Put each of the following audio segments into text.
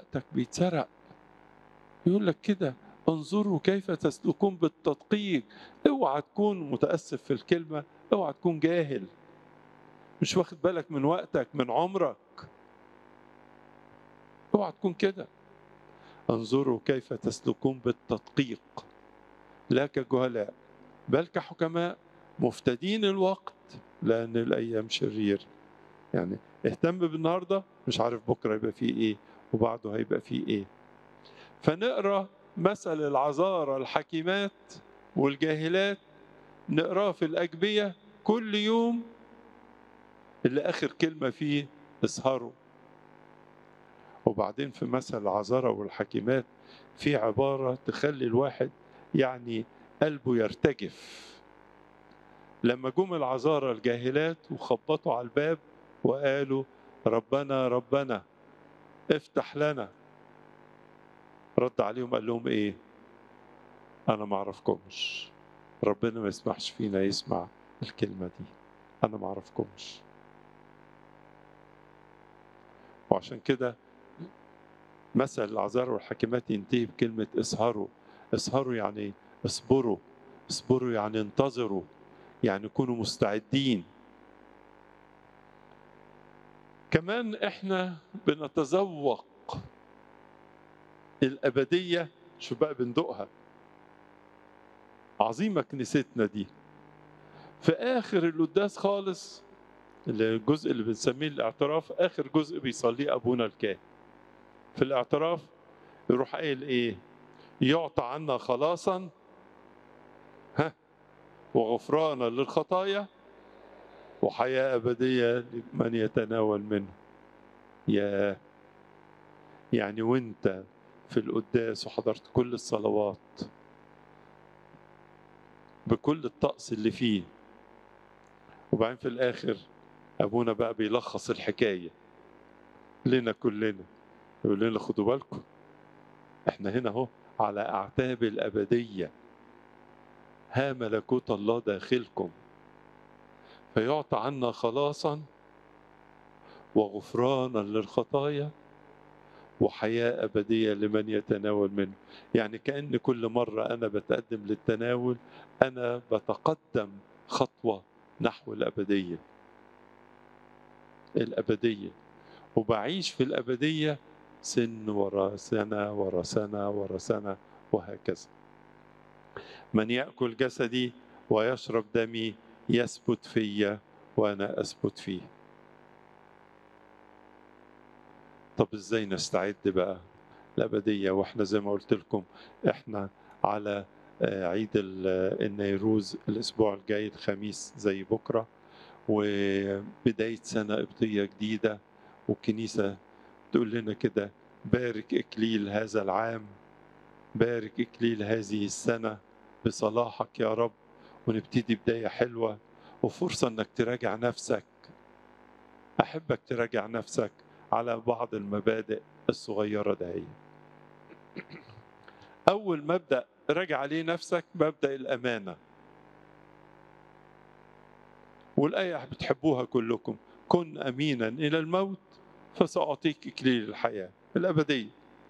وقتك بيتسرق يقول لك كده انظروا كيف تسلكون بالتدقيق اوعى تكون متاسف في الكلمه اوعى تكون جاهل مش واخد بالك من وقتك من عمرك اوعى تكون كده انظروا كيف تسلكون بالتدقيق لا كجهلاء بل كحكماء مفتدين الوقت لان الايام شرير يعني اهتم بالنهارده مش عارف بكره يبقى فيه ايه وبعده هيبقى فيه ايه فنقرا مثل العذارى الحكيمات والجاهلات نقراه في الاجبيه كل يوم اللي اخر كلمه فيه اسهروا وبعدين في مثل العذارى والحكيمات في عباره تخلي الواحد يعني قلبه يرتجف لما جم العذارى الجاهلات وخبطوا على الباب وقالوا ربنا ربنا افتح لنا رد عليهم قال لهم ايه انا ما اعرفكمش ربنا ما يسمحش فينا يسمع الكلمه دي انا ما اعرفكمش وعشان كده مثل العذار والحكيمات ينتهي بكلمه اسهروا اسهروا يعني اصبروا اصبروا يعني انتظروا يعني كونوا مستعدين كمان احنا بنتذوق الأبدية شو بقى بندقها عظيمة كنيستنا دي في آخر القداس خالص الجزء اللي بنسميه الاعتراف آخر جزء بيصليه أبونا الكاهن في الاعتراف يروح قايل إيه يعطى عنا خلاصا ها وغفرانا للخطايا وحياة أبدية لمن يتناول منه يا يعني وانت في القداس وحضرت كل الصلوات بكل الطقس اللي فيه وبعدين في الآخر أبونا بقى بيلخص الحكاية لنا كلنا يقول لنا خدوا بالكم احنا هنا اهو على أعتاب الأبدية ها ملكوت الله داخلكم فيعطى عنا خلاصا وغفرانا للخطايا وحياة أبدية لمن يتناول منه يعني كأن كل مرة أنا بتقدم للتناول أنا بتقدم خطوة نحو الأبدية الأبدية وبعيش في الأبدية سن ورا سنة ورا سنة ورا سنة وهكذا من يأكل جسدي ويشرب دمي يثبت فيا وأنا أثبت فيه طب ازاي نستعد بقى الأبدية واحنا زي ما قلت لكم احنا على عيد النيروز الأسبوع الجاي الخميس زي بكرة وبداية سنة قبطية جديدة والكنيسة تقول لنا كده بارك إكليل هذا العام بارك إكليل هذه السنة بصلاحك يا رب ونبتدي بداية حلوة وفرصة انك تراجع نفسك أحبك تراجع نفسك على بعض المبادئ الصغيرة دهي أول مبدأ راجع عليه نفسك مبدأ الأمانة والآية بتحبوها كلكم كن أمينا إلى الموت فسأعطيك إكليل الحياة الأبدية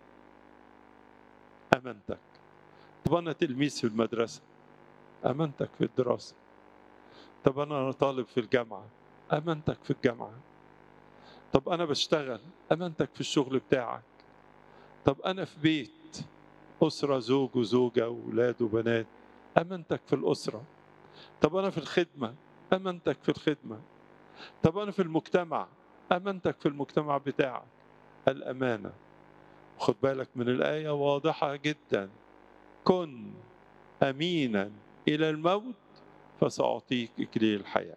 أمانتك طب أنا تلميذ في المدرسة أمانتك في الدراسة طب أنا طالب في الجامعة أمانتك في الجامعة طب أنا بشتغل أمانتك في الشغل بتاعك طب أنا في بيت أسرة زوج وزوجة وأولاد وبنات أمانتك في الأسرة طب أنا في الخدمة أمانتك في الخدمة طب أنا في المجتمع أمانتك في المجتمع بتاعك الأمانة خد بالك من الآية واضحة جدا كن أمينا إلى الموت فسأعطيك إكليل الحياة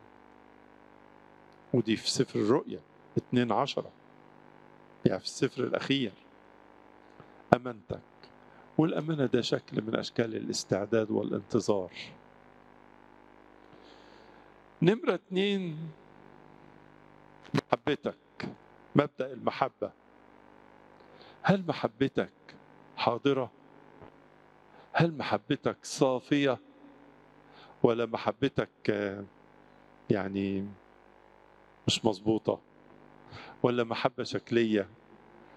ودي في سفر الرؤيا اتنين عشرة يعني في السفر الأخير أمانتك والأمانة ده شكل من أشكال الاستعداد والانتظار نمرة اتنين محبتك مبدأ المحبة هل محبتك حاضرة؟ هل محبتك صافية؟ ولا محبتك يعني مش مظبوطة؟ ولا محبة شكلية؟